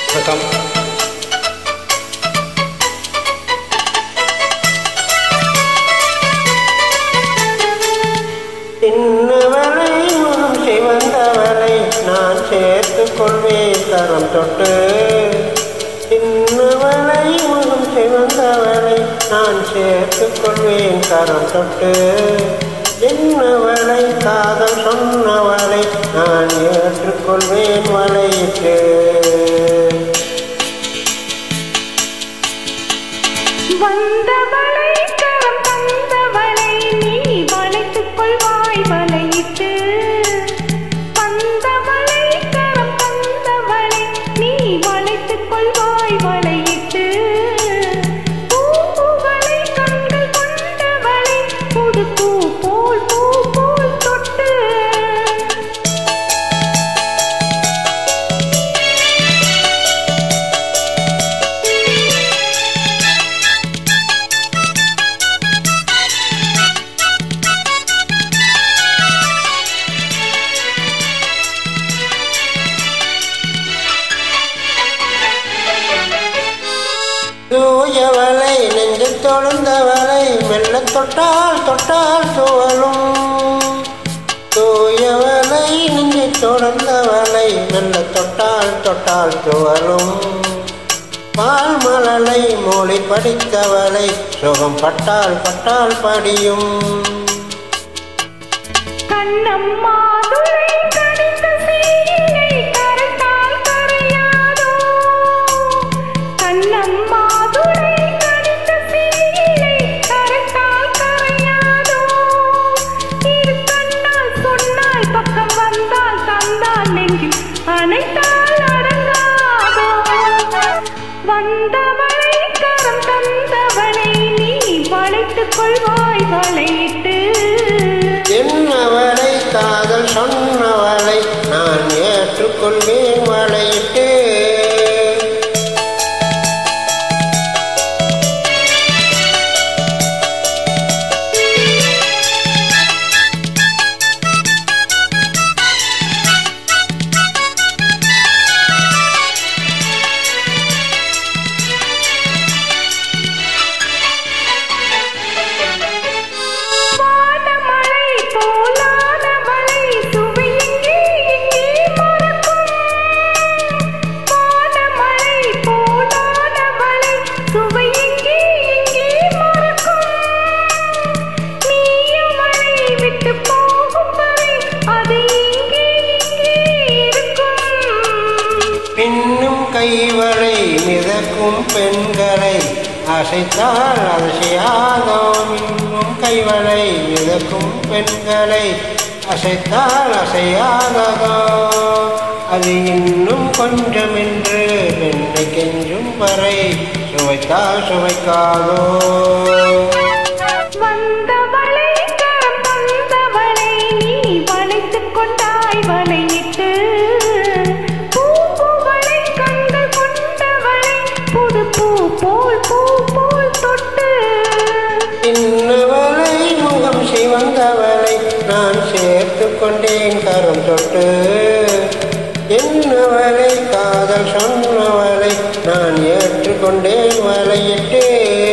வணக்கம் சின்னவளை முகம் சிவந்தவளை நான் சேர்த்துக் கொள்வேன் கரம் தொட்டு சின்னவளை முகம் சிவந்தவளை நான் சேர்த்துக் கொள்வேன் கரம் தொட்டு என்னவளை காதல் சொன்னவளை நான் ஏற்றுக்கொள்வேன் வளையிட்டு வந்தவளை கரம் தந்தவளை நீ வளைத்துக் கொள்வாய் வலையிட்டு வந்தவளை கரம் தந்தவளை நீ வளைத்துக் கொள்வாய் வலையிட்டு பூவுகளை கண்கள் கொண்டவளை புது பூ போல் பூ போல் தொட்டு தூயவளை நெஞ்சில் தொழுந்தவளை மெல்ல தொட்டால் தொட்டால் சுவலும் தூயவளை நெஞ்சில் தொடர்ந்தவளை மெல்ல தொட்டால் தொட்டால் சுவலும் பால் மலலை மொழி படித்தவளை சுகம் பட்டால் பட்டால் படியும் கண்ணம்மா துளை கடித்த சீலை கரைத்தால் கரையாதோ கண்ணம்மா துளை கடித்த சீலை கரைத்தால் கரையாதோ இரு கண்ணால் சொன்னால் பக்கம் வந்தால் தந்தால் நெஞ்சில் அனைத்தால் அடங்காதோ வந்தவளை கரம் தந்தவளை நீ வளைத்துக் கொள்வாய் வளையிட்டு என்னவளை காதல் சொன்னவளை நான் ஏற்றுக்கொள்வேன் வளையிட்டு வானமழை போலானவளை சுவை எங்கே எங்கே மறக்கும் வானமழை போலானவளை சுவை எங்கே எங்கே மறக்கும் நீயவளை விட்டு போகும் வரை அது இங்கே இங்கே இருக்கும் பின்னும் கைவளை மிதக்கும் பெண்களை அசைத்தால் அதிசயாகும் இன்னும் கைவளை மிதக்கும் பெண்களை அசைத்தால் அசையாததோ அது இன்னும் கொஞ்சம் என்று பெண்ணை கெஞ்சும் வரை சுவைத்தால் சுவைக்காதோ வந்தவளை கரம் வந்தவளை நீ வளைத்துக் கொண்டாய் வலையிட்டு பூப்புகளை கண்கள் கொண்டவளை புது பூ போல் பூ போல் தொட்டு இன்னவளை முகம் சிவந்தவளை நான் சேர்த்துக் கொண்டேன் கரம் தொட்டு என்னவளை காதல் சொன்னவளை நான் ஏற்றுக்கொண்டேன் வலையிட்டு